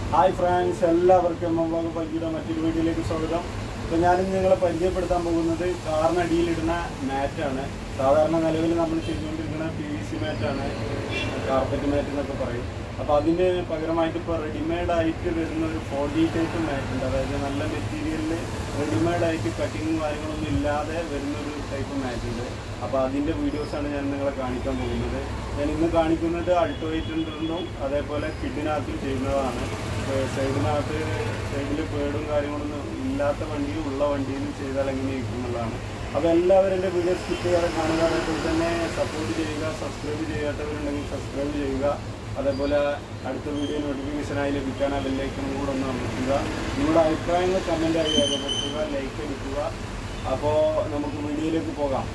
hi France എല്ലാവർക്കും മുമ്പ് പങ്കിയുടെ മറ്റൊരു വീഡിയോയിലേക്ക് സ്വാഗതം അപ്പോൾ ഞാനിന്ന് നിങ്ങളെ പരിചയപ്പെടുത്താൻ പോകുന്നത് കാറിനടിയിലിടുന്ന മാറ്റാണ് സാധാരണ നിലവിൽ നമ്മൾ ചെയ്തുകൊണ്ടിരിക്കുന്ന പി വി സി മാറ്റാണ് കാർപ്പറ്റ് മാറ്റ് എന്നൊക്കെ പറയും അപ്പോൾ അതിന് പകരമായിട്ട് ഇപ്പോൾ റെഡിമെയ്ഡ് ആയിട്ട് വരുന്ന ഒരു ഫോർട്ടി ടൈപ്പ് മാറ്റ് ഉണ്ട് അതായത് നല്ല മെറ്റീരിയലിൽ റെഡിമെയ്ഡ് ആയിട്ട് കട്ടിങ്ങും കാര്യങ്ങളൊന്നും ഇല്ലാതെ വരുന്ന ഒരു ടൈപ്പ് മാറ്റ് ഉണ്ട് അപ്പോൾ അതിൻ്റെ വീഡിയോസാണ് ഞാൻ നിങ്ങളെ കാണിക്കാൻ പോകുന്നത് ഞാൻ ഇന്ന് കാണിക്കുന്നത് അൾട്ടോ എയ്റ്റുണ്ടെന്നും അതേപോലെ കിഡിനകത്തും ചെയ്യുന്നതാണ് ഏഹ് സൈഡിനകത്ത് സൈഡിൽ പേടും കാര്യങ്ങളൊന്നും ഇല്ലാത്ത വണ്ടിയും ഉള്ള വണ്ടിയിലും ചെയ്താൽ എങ്ങനെയായിരിക്കും എന്നുള്ളതാണ് അപ്പോൾ എല്ലാവരും എൻ്റെ വീഡിയോ സ്കിപ്പ് ചെയ്യാതെ കാണുക അതേപോലെ തന്നെ സപ്പോർട്ട് ചെയ്യുക സബ്സ്ക്രൈബ് ചെയ്യാത്തവരുണ്ടെങ്കിൽ സബ്സ്ക്രൈബ് ചെയ്യുക അതേപോലെ അടുത്ത വീഡിയോ നോട്ടിഫിക്കേഷനായി ലഭിക്കാൻ ആ ബെല്ലൈക്കണും കൂടെ ഒന്ന് അമർത്തുക നിങ്ങളുടെ അഭിപ്രായങ്ങൾ കമൻറ്റായി രേഖപ്പെടുത്തുക ലൈക്ക് അടിക്കുക അപ്പോൾ നമുക്ക് വീഡിയോയിലേക്ക് പോകാം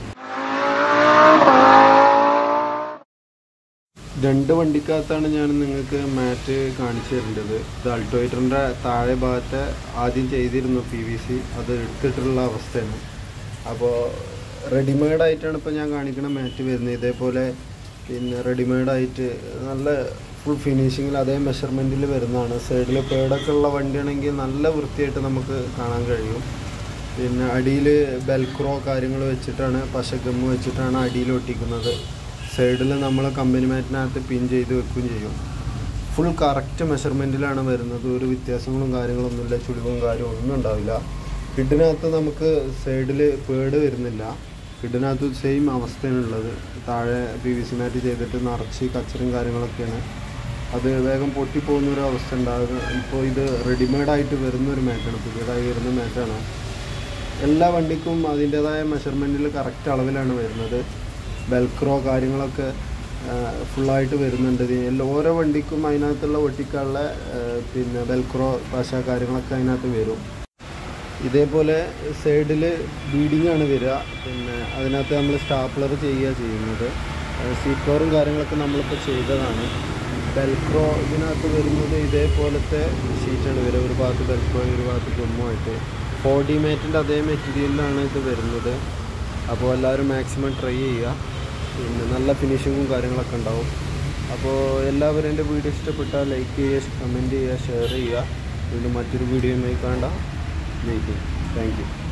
രണ്ട് വണ്ടിക്കകത്താണ് ഞാൻ നിങ്ങൾക്ക് മാറ്റ് കാണിച്ചു തരേണ്ടത് ഇത് അൾട്ടോയിറ്ററിൻ്റെ താഴെ ഭാഗത്തെ ആദ്യം ചെയ്തിരുന്നു പി വി സി അത് എടുത്തിട്ടുള്ള അവസ്ഥയാണ് അപ്പോൾ റെഡിമെയ്ഡ് ആയിട്ടാണ് ഇപ്പോൾ ഞാൻ കാണിക്കുന്ന മാറ്റ് വരുന്നത് ഇതേപോലെ പിന്നെ റെഡിമെയ്ഡ് ആയിട്ട് നല്ല ഫുൾ ഫിനിഷിങ്ങിൽ അതേ മെഷർമെൻറ്റിൽ വരുന്നതാണ് സൈഡിൽ പേടൊക്കെ ഉള്ള വണ്ടിയാണെങ്കിൽ നല്ല വൃത്തിയായിട്ട് നമുക്ക് കാണാൻ കഴിയും പിന്നെ അടിയിൽ ബെൽക്രോ കാര്യങ്ങൾ വെച്ചിട്ടാണ് പശഗമ്മ് വെച്ചിട്ടാണ് അടിയിൽ ഒട്ടിക്കുന്നത് സൈഡിൽ നമ്മൾ കമ്പനി മാറ്റിനകത്ത് പിൻ ചെയ്ത് വെക്കുകയും ചെയ്യും ഫുൾ കറക്റ്റ് മെഷർമെൻറ്റിലാണ് വരുന്നത് ഒരു വ്യത്യാസങ്ങളും കാര്യങ്ങളൊന്നുമില്ല ചുളിവും കാര്യവും ഒന്നും ഉണ്ടാവില്ല കിഡിനകത്ത് നമുക്ക് സൈഡിൽ പേട് വരുന്നില്ല കിഡിനകത്ത് സെയിം അവസ്ഥയാണ് ഉള്ളത് താഴെ പി വി സി മാറ്റ് ചെയ്തിട്ട് നിറച്ച് കച്ചറും കാര്യങ്ങളൊക്കെയാണ് അത് വേഗം പൊട്ടിപ്പോകുന്ന ഒരു അവസ്ഥ ഉണ്ടാകുക ഇപ്പോൾ ഇത് റെഡിമെയ്ഡ് ആയിട്ട് വരുന്ന ഒരു മാറ്റാണ് പുതിയതായി വരുന്ന മാറ്റാണ് എല്ലാ വണ്ടിക്കും അതിൻ്റേതായ മെഷർമെൻറ്റിൽ കറക്റ്റ് അളവിലാണ് വരുന്നത് ബെൽക്രോ കാര്യങ്ങളൊക്കെ ഫുള്ളായിട്ട് വരുന്നുണ്ട് ഇത് എല്ലാ ഓരോ വണ്ടിക്കും അതിനകത്തുള്ള ഒട്ടിക്കാനുള്ള ആ, പിന്നെ ബെൽക്രോ പശ കാര്യങ്ങളൊക്കെ അതിനകത്ത് വരും ഇതേപോലെ സൈഡിൽ ബീഡിംഗ് ആണ് വരിക പിന്നെ അതിനകത്ത് നമ്മൾ സ്റ്റാപ്ലർ ചെയ്യുക ചെയ്യുന്നത് സീറ്റ് കവറും കാര്യങ്ങളൊക്കെ നമ്മളിപ്പോൾ ചെയ്തതാണ് ബെൽക്രോ ഇതിനകത്ത് വരുന്നത് ഇതേപോലത്തെ ഷീറ്റാണ് വരിക ഒരു ഭാഗത്ത് ബെൽക്രോ ഒരു ഭാഗത്ത് ഗമ്മുമായിട്ട് ഫോർട്ടി മേറ്റിൻ്റെ അതേ മെറ്റീരിയലിലാണ് ഇത് വരുന്നത് അപ്പോൾ എല്ലാവരും മാക്സിമം ട്രൈ ചെയ്യുക പിന്നെ നല്ല ഫിനിഷിങ്ങും കാര്യങ്ങളൊക്കെ ഉണ്ടാവും അപ്പോൾ എല്ലാവരും എൻ്റെ വീഡിയോ ഇഷ്ടപ്പെട്ടാൽ ലൈക്ക് ചെയ്യുക കമൻറ്റ് ചെയ്യുക ഷെയർ ചെയ്യുക വീണ്ടും മറ്റൊരു വീഡിയോയുമായി കാണാം ജയിക്കും താങ്ക് യു